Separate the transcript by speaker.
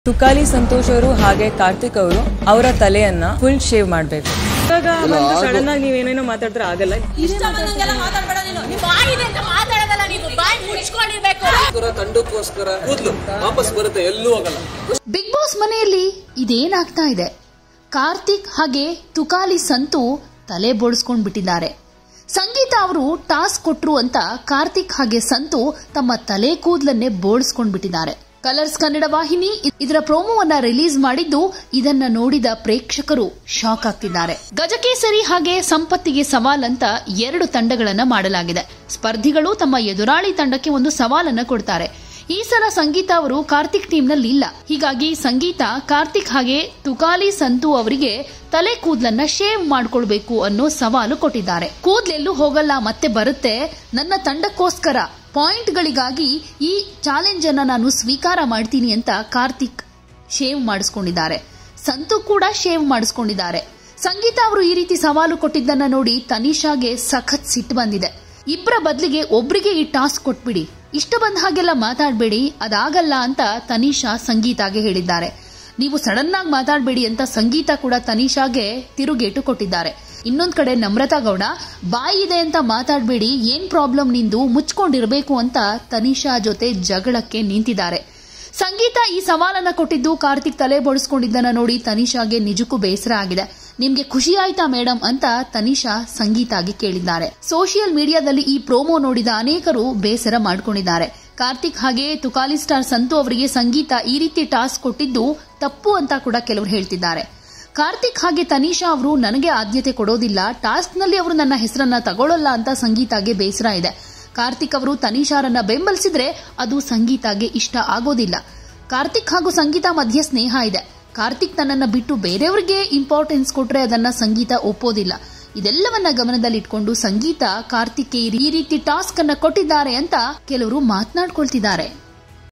Speaker 1: ತುಕಾಲಿ ಸಂತೋಷ್ ಅವರು ಹಾಗೆ ಕಾರ್ತಿಕ್ ಅವರು ಅವರ ತಲೆಯನ್ನ ಫುಲ್ ಶೇವ್ ಮಾಡಬೇಕು ಇವಾಗ ಬಂದು ಸಡನ್ ಆಗಿ ನೀವೇನೇನೋ ಮಾತಾಡಿದ್ರೆ ಆಗಲ್ಲ
Speaker 2: ಇಷ್ಟ ಬಂದಂಗೆಲ್ಲ ಮಾತಾಡ್ಬೇಡ ನೀನು ನಿಮ್ ಬಾಯಿದೆ ಅಂತ ಮಾತಾಡೋದಲ್ಲ ನೀನು ಬಾಯಿ ಮುಚ್ಕೊಂಡಿರ್ಬೇಕು
Speaker 3: ಗೋಸ್ಕರ ತಂಡಕ್ಕೋಸ್ಕರ ಕೂದ್ಲು ವಾಪಸ್ ಬರುತ್ತೆ ಎಲ್ಲೂ ಹೋಗಲ್ಲ
Speaker 4: ಬಿಗ್ ಬಾಸ್ ಮನೆಯಲ್ಲಿ ಇದೇನಾಗ್ತಾ ಇದೆ ಕಾರ್ತಿಕ್ ಹಾಗೆ ತುಕಾಲಿ ಸಂತು ತಲೆ ಬೋಳಿಸ್ಕೊಂಡ್ ಬಿಟ್ಟಿದ್ದಾರೆ ಸಂಗೀತ ಅವರು ಟಾಸ್ಕ್ ಕೊಟ್ರು ಅಂತ ಕಾರ್ತಿಕ್ ಹಾಗೆ ಸಂತು ತಮ್ಮ ತಲೆ ಕೂದಲನ್ನೇ ಬೋಳಿಸ್ಕೊಂಡ್ ಬಿಟ್ಟಿದ್ದಾರೆ ಕಲರ್ಸ್ ಕನ್ನಡ ವಾಹಿನಿ ಇ- ಇದರ ಪ್ರೋಮೋವನ್ನ ರಿಲೀಸ್ ಮಾಡಿದ್ದು ಇದನ್ನ ನೋಡಿದ ಪ್ರೇಕ್ಷಕರು ಶಾಕ್ ಆಗ್ತಿದ್ದಾರೆ ಗಜಕೇಸರಿ ಹಾಗೆ ಸಂಪತ್ತಿಗೆ ಸವಾಲಂತ ಎರಡು ತಂಡಗಳನ್ನ ಮಾಡಲಾಗಿದೆ ಸ್ಪರ್ಧಿಗಳು ತಮ್ಮ ಎದುರಾಳಿ ತಂಡಕ್ಕೆ ಒಂದು ಸವಾಲನ್ನ ಕೊಡ್ತಾರೆ ಈ ಸಲ ಸಂಗೀತ ಅವರು ಕಾರ್ತಿಕ್ ಟೀಮ್ನಲ್ಲಿ ಇಲ್ಲ ಹೀಗಾಗಿ ಸಂಗೀತ ಕಾರ್ತಿಕ್ ಹಾಗೆ ತುಕಾಲಿ ಸಂತು ಅವರಿಗೆ ತಲೆ ಕೂದ್ಲನ್ನ ಶೇವ್ ಮಾಡ್ಕೊಳ್ಬೇಕು ಅನ್ನೋ ಸವಾಲು ಕೊಟ್ಟಿದ್ದಾರೆ ಕೂದ್ಲೆಲ್ಲೂ ಹೋಗಲ್ಲ ಮತ್ತೆ ಬರುತ್ತೆ ನನ್ನ ತಂಡಕ್ಕೋಸ್ಕರ ಪಾಯಿಂಟ್ಗಳಿಗಾಗಿ ಈ ಚಾಲೆಂಜ್ ಅನ್ನ ನಾನು ಸ್ವೀಕಾರ ಮಾಡ್ತೀನಿ ಅಂತ ಕಾರ್ತಿಕ್ ಶೇವ್ ಮಾಡಿಸ್ಕೊಂಡಿದ್ದಾರೆ ಸಂತು ಕೂಡ ಶೇವ್ ಮಾಡಿಸ್ಕೊಂಡಿದ್ದಾರೆ ಸಂಗೀತ ಅವರು ಈ ರೀತಿ ಸವಾಲು ಕೊಟ್ಟಿದ್ದನ್ನ ನೋಡಿ ತನಿಷಾಗೆ ಸಖತ್ ಸಿಟ್ಟು ಬಂದಿದೆ ಇಬ್ಬರ ಬದಲಿಗೆ ಒಬ್ರಿಗೆ ಈ ಟಾಸ್ಕ್ ಕೊಟ್ಬಿಡಿ ಇಷ್ಟ ಬಂದ ಹಾಗೆಲ್ಲ ಮಾತಾಡಬೇಡಿ ಅದಾಗಲ್ಲ ಅಂತ ತನಿಷಾ ಸಂಗೀತಾಗೆ ಹೇಳಿದ್ದಾರೆ ನೀವು ಸಡನ್ ಆಗಿ ಮಾತಾಡಬೇಡಿ ಅಂತ ಸಂಗೀತ ಕೂಡ ತನಿಷಾಗೆ ತಿರುಗೇಟು ಕೊಟ್ಟಿದ್ದಾರೆ ಇನ್ನೊಂದ್ ಕಡೆ ನಮ್ರತಾ ಗೌಡ ಬಾಯಿ ಇದೆ ಅಂತ ಮಾತಾಡಬೇಡಿ ಏನ್ ಪ್ರಾಬ್ಲಮ್ ನಿಂದು ಮುಚ್ಕೊಂಡಿರ್ಬೇಕು ಅಂತ ತನಿಷಾ ಜೊತೆ ಜಗಳಕ್ಕೆ ನಿಂತಿದ್ದಾರೆ ಸಂಗೀತ ಈ ಸವಾಲನ್ನ ಕೊಟ್ಟಿದ್ದು ಕಾರ್ತಿಕ್ ತಲೆ ಬೋಳಿಸ್ಕೊಂಡಿದ್ದನ್ನ ನೋಡಿ ತನಿಷಾಗೆ ನಿಜಕ್ಕೂ ಬೇಸರ ಆಗಿದೆ ನಿಮ್ಗೆ ಖುಷಿ ಆಯ್ತಾ ಮೇಡಮ್ ಅಂತ ತನಿಷಾ ಸಂಗೀತಾಗಿ ಕೇಳಿದ್ದಾರೆ ಸೋಷಿಯಲ್ ಮೀಡಿಯಾದಲ್ಲಿ ಈ ಪ್ರೋಮೋ ನೋಡಿದ ಅನೇಕರು ಬೇಸರ ಮಾಡ್ಕೊಂಡಿದ್ದಾರೆ ಕಾರ್ತಿಕ್ ಹಾಗೆ ತುಕಾಲಿ ಸ್ಟಾರ್ ಸಂತು ಅವರಿಗೆ ಸಂಗೀತ ಈ ರೀತಿ ಟಾಸ್ಕ್ ಕೊಟ್ಟಿದ್ದು ತಪ್ಪು ಅಂತ ಕೂಡ ಕೆಲವರು ಹೇಳ್ತಿದ್ದಾರೆ ಕಾರ್ತಿಕ್ ಹಾಗೆ ತನಿಷಾ ಅವರು ನನಗೆ ಆದ್ಯತೆ ಕೊಡೋದಿಲ್ಲ ಟಾಸ್ಕ್ನಲ್ಲಿ ಅವರು ನನ್ನ ಹೆಸರನ್ನ ತಗೊಳ್ಳಲ್ಲ ಅಂತ ಸಂಗೀತಾಗೆ ಬೇಸರ ಇದೆ ಕಾರ್ತಿಕ್ ಅವರು ತನಿಷಾರನ್ನ ಬೆಂಬಲಿಸಿದ್ರೆ ಅದು ಸಂಗೀತಾಗೆ ಇಷ್ಟ ಆಗೋದಿಲ್ಲ ಕಾರ್ತಿಕ್ ಹಾಗೂ ಸಂಗೀತ ಮಧ್ಯೆ ಸ್ನೇಹ ಇದೆ ಕಾರ್ತಿಕ್ ನನ್ನನ್ನ ಬಿಟ್ಟು ಬೇರೆಯವ್ರಿಗೆ ಇಂಪಾರ್ಟೆನ್ಸ್ ಕೊಟ್ರೆ ಅದನ್ನ ಸಂಗೀತ ಒಪ್ಪೋದಿಲ್ಲ ಇದೆಲ್ಲವನ್ನ ಗಮನದಲ್ಲಿಟ್ಕೊಂಡು ಸಂಗೀತ ಕಾರ್ತಿಕ್ಗೆ ಈ ರೀತಿ ಟಾಸ್ಕ್ ಅನ್ನ ಕೊಟ್ಟಿದ್ದಾರೆ ಅಂತ ಕೆಲವರು ಮಾತನಾಡ್ಕೊಳ್ತಿದ್ದಾರೆ